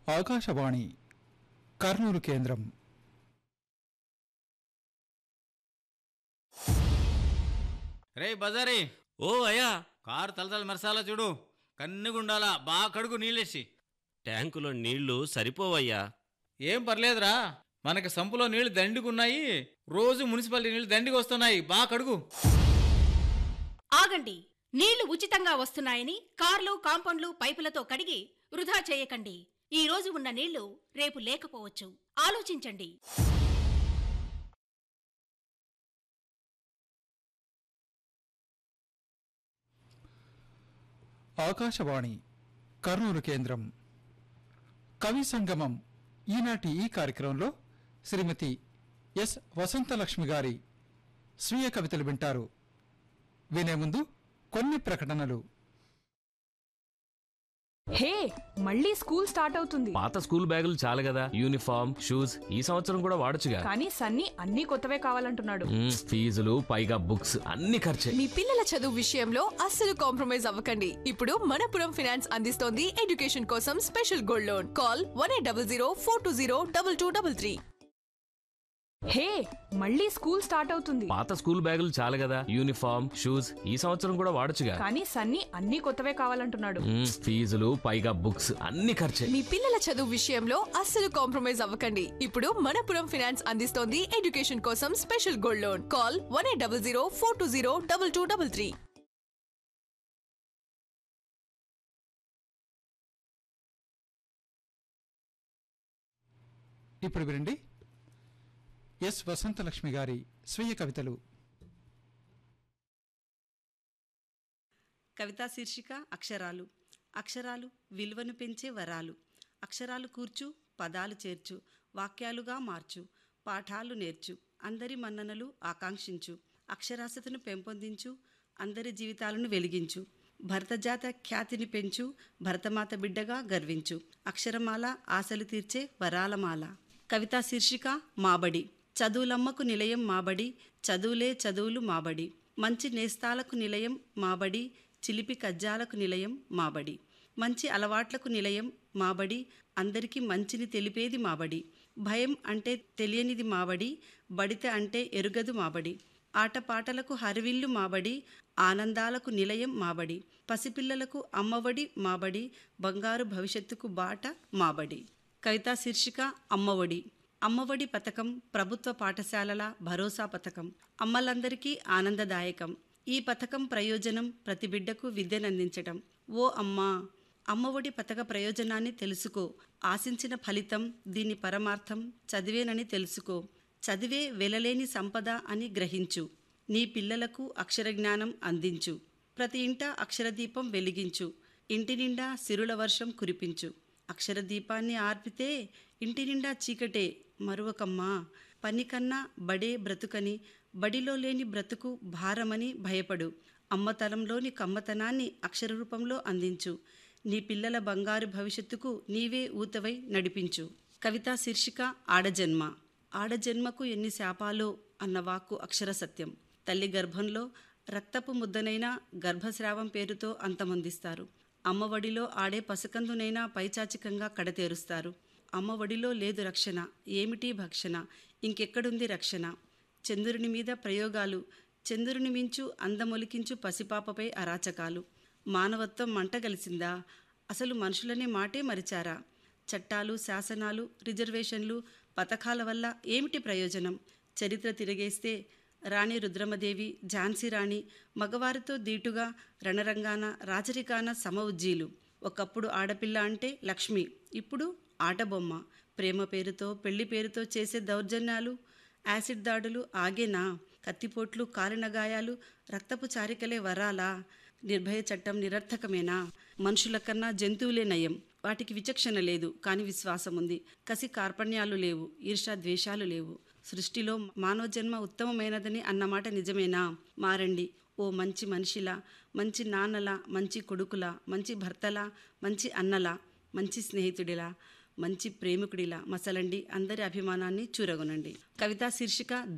ఆకాశవాణి కర్నూలు కేంద్రం రే బజారీ ఓ అయ్యా కారు తలతల మెరసాలా చూడు కన్నుగుండాలా బాగా కడుగు నీళ్ళేసి ట్యాంకులో నీళ్లు సరిపోవయ్యా ఏం పర్లేదురా మనకి సంపులో నీళ్లు దండిగున్నాయి రోజు మున్సిపాలిటీ నీళ్లు దండికి వస్తున్నాయి బాగా కడుగు ఆగండి నీళ్లు ఉచితంగా వస్తున్నాయని కార్లు కాంపౌండ్లు పైపులతో కడిగి వృధా చేయకండి ఈ రోజు ఉన్న నీళ్లు రేపు లేకపోవచ్చు ఆలోచించండి ఆకాశవాణి కర్నూలు కేంద్రం కవి సంగమం ఈనాటి ఈ కార్యక్రమంలో శ్రీమతి ఎస్ వసంతలక్ష్మి గారి స్వీయ కవితలు వింటారు వినే ముందు కొన్ని ప్రకటనలు హే మళ్ళీ స్కూల్ స్టార్ట్ అవుతుంది పాత స్కూల్ బ్యాగులు చాలు కదా యూనిఫామ్ షూస్ ఈ సంవత్సరం కూడా వాడొచ్చుగా కానీ సన్నీ అన్ని కొత్తవే కావాలంటున్నాడు మ్మ్, ఫీజులు పైగా బుక్స్ అన్ని ఖర్చే మీ పిల్లల చదువు విషయంలో అస్సలు కాంప్రమైజ్ అవ్వకండి ఇప్పుడు మనపురం ఫైనాన్స్ అందిస్తోంది ఎడ్యుకేషన్ కోసం special gold loan call one eight double zero four two zero double two double three hey మళ్ళీ స్కూల్ స్టార్ట్ అవుతుంది పాత స్కూల్ బ్యాగులు చాలు కదా యూనిఫామ్ షూస్ ఈ సంవత్సరం కూడా వాడొచ్చుగా కానీ సన్నీ అన్ని కొత్తవే కావాలంటున్నాడు మ్మ్, ఫీజులు పైగా బుక్స్ అన్ని ఖర్చే మీ పిల్లల చదువు విషయంలో అస్సలు కాంప్రమైజ్ అవ్వకండి ఇప్పుడు మనపురం ఫైనాన్స్ అందిస్తోంది ఎడ్యుకేషన్ కోసం special gold loan call one eight double zero four two zero double two double three ఇప్పుడు వినండి ఎస్ వసంతలక్ష్మి గారి స్వీయ కవితలు కవితా శీర్షిక అక్షరాలు అక్షరాలు విలువను పెంచే వరాలు అక్షరాలు కూర్చు పదాలు చేర్చు వాక్యాలుగా మార్చు పాఠాలు నేర్చు అందరి మన్ననలు ఆకాంక్షించు అక్షరాస్యతను పెంపొందించు అందరి జీవితాలను వెలిగించు భరతజాత ఖ్యాతిని పెంచు భరతమాత బిడ్డగా గర్వించు అక్షరమాల ఆశలు తీర్చే వరాలమాల కవితా శీర్షిక మాబడి చదువులమ్మకు నిలయం మాబడి చదువులే చదువులు మాబడి మంచి నేస్తాలకు నిలయం మాబడి చిలిపి కజ్జాలకు నిలయం మాబడి మంచి అలవాట్లకు నిలయం మాబడి అందరికీ మంచిని తెలిపేది మాబడి భయం అంటే తెలియనిది మాబడి బడిత అంటే ఎరుగదు మాబడి ఆటపాటలకు హరివిల్లు మాబడి ఆనందాలకు నిలయం మాబడి పసిపిల్లలకు అమ్మఒడి మాబడి బంగారు భవిష్యత్తుకు బాట మాబడి కవితా శీర్షిక అమ్మఒడి అమ్మఒడి పథకం ప్రభుత్వ పాఠశాలల భరోసా పథకం అమ్మలందరికీ ఆనందదాయకం ఈ పథకం ప్రయోజనం ప్రతి బిడ్డకు విద్యనందించటం ఓ అమ్మా అమ్మఒడి పథక ప్రయోజనాన్ని తెలుసుకో ఆశించిన ఫలితం దీని పరమార్థం చదివేనని తెలుసుకో చదివే వెలలేని సంపద అని గ్రహించు నీ పిల్లలకు అక్షర జ్ఞానం అందించు ప్రతి ఇంట అక్షరదీపం వెలిగించు ఇంటి నిండా సిరుల వర్షం కురిపించు అక్షర దీపాన్ని ఆర్పితే ఇంటి నిండా చీకటే మరువకమ్మా పని కన్నా బడే బ్రతుకని బడిలో లేని బ్రతుకు భారమని భయపడు అమ్మతలంలోని కమ్మతనాన్ని అక్షర రూపంలో అందించు నీ పిల్లల బంగారు భవిష్యత్తుకు నీవే ఊతవై నడిపించు కవితా శీర్షిక ఆడజన్మ ఆడజన్మకు ఎన్ని శాపాలో అన్న వాక్కు అక్షర సత్యం తల్లి గర్భంలో రక్తపు ముద్దనైనా గర్భస్రావం పేరుతో అంతమొందిస్తారు అమ్మఒడిలో ఆడే పసకందునైనా పైచాచికంగా కడతేరుస్తారు అమ్మఒడిలో లేదు రక్షణ ఏమిటి భక్షణ ఇంకెక్కడుంది రక్షణ చంద్రుని మీద ప్రయోగాలు చంద్రుని మించు అందమొలికించు పసిపాపపై అరాచకాలు మానవత్వం మంటగలిసిందా అసలు మనుషులనే మాటే మరిచారా చట్టాలు శాసనాలు రిజర్వేషన్లు పథకాల వల్ల ఏమిటి ప్రయోజనం చరిత్ర తిరిగేస్తే రాణి రుద్రమదేవి ఝాన్సీ రాణి మగవారితో దీటుగా రణరంగాన రాజరికాన సమ ఉజ్జీలు ఒకప్పుడు ఆడపిల్ల అంటే లక్ష్మి ఇప్పుడు ఆటబొమ్మ ప్రేమ పేరుతో పెళ్లి పేరుతో చేసే దౌర్జన్యాలు యాసిడ్ దాడులు ఆగేనా కత్తిపోట్లు కాలిన గాయాలు రక్తపు చారికలే వరాలా నిర్భయ చట్టం నిరర్థకమేనా మనుషుల కన్నా జంతువులే నయం వాటికి విచక్షణ లేదు కానీ విశ్వాసం ఉంది కసి కార్పణ్యాలు లేవు ఈర్షా ద్వేషాలు లేవు సృష్టిలో మానవ జన్మ ఉత్తమమైనదని అన్నమాట నిజమేనా మారండి ఓ మంచి మనిషిలా మంచి నాన్నలా మంచి కొడుకులా మంచి భర్తలా మంచి అన్నలా మంచి స్నేహితుడిలా మంచి ప్రేమికుడిలా మసలండి అందరి అభిమానాన్ని చూరగొనండి కవితా శీర్షిక